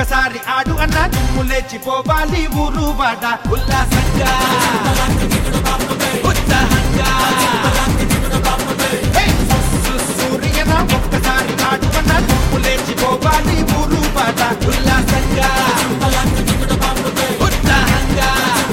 ఒక్కసారి ఆడు అన్న దుమ్ము లేచిపోవాలి ఊరు వాడ ఉల్లాసంగా ఉత్సాహంగా హే! సు- సూర్యన ఒక్కసారి ఆడు అన్న దుమ్ము లేచిపోవాలి ఊరు వాడ ఉల్లాసంగా ఉత్సాహంగా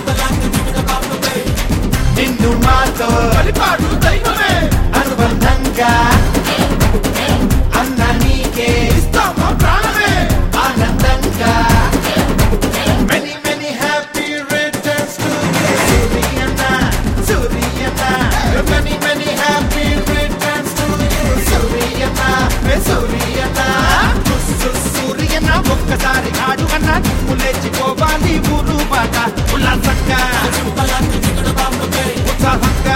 నిన్ను మాతో పరిపాడు దైవమే అనుబంధంగా అన్న నీకే ఇస్తామా ప్రాణమే ఆనందంగా many many happy returns to Suryanna Suryanna many many happy returns to Suryanna Suryanna Suryanna ఒక్కసారి ఆడు అన్న నిప్పు లేచిపోవాలి ఊరు బాట ఉల్లాసంగా ఉత్సాహంగా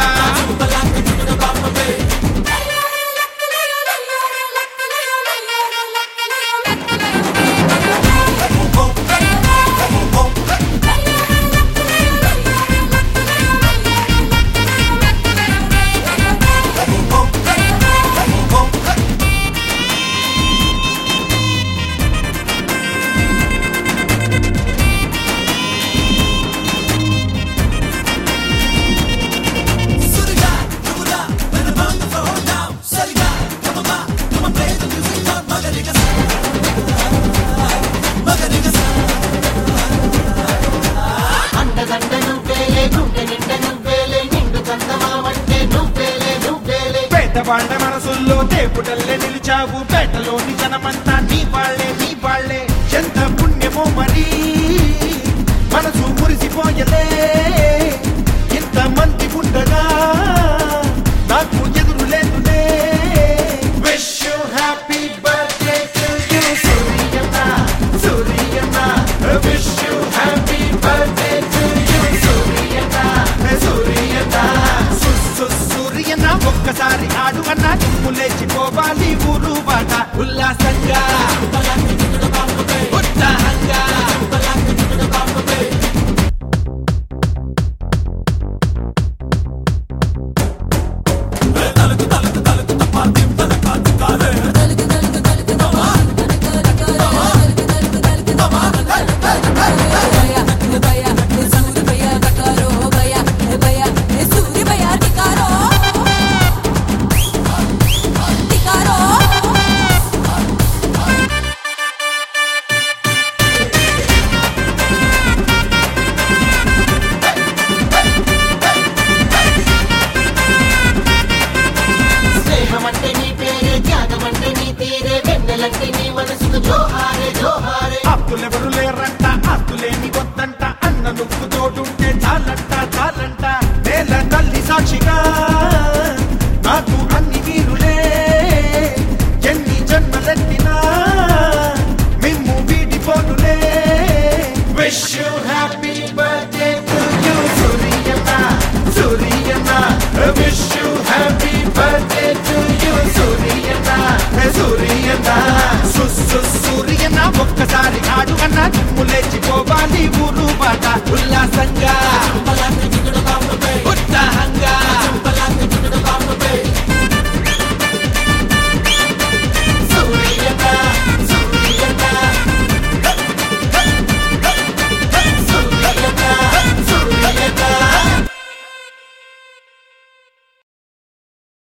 అండదండ నువ్వేలే గుండె నిండ నువ్వేలే నిండు చందమామంటే నువ్వేలే నువ్వేలే పేదవాళ్ల మనసుల్లో దేవుడల్లే నిలిచావు పేటలోని జనమంతా నీ వాళ్ళే నీ వాళ్ళే ఎంత పుణ్యమో మరి మనసు మురిసిపోయలే ఇంత మంది ఉండగా నాకు ఎదురు లేదులే wish you happy birthday to you Suryanna Suryanna wish you happy birthday to you Suryanna Suryanna సు- సు- సూర్యన్న ఒక్కసారి ఆడు అన్న నిప్పు లేచిపోవాలి ఊరు బాట ఉల్లాసంగా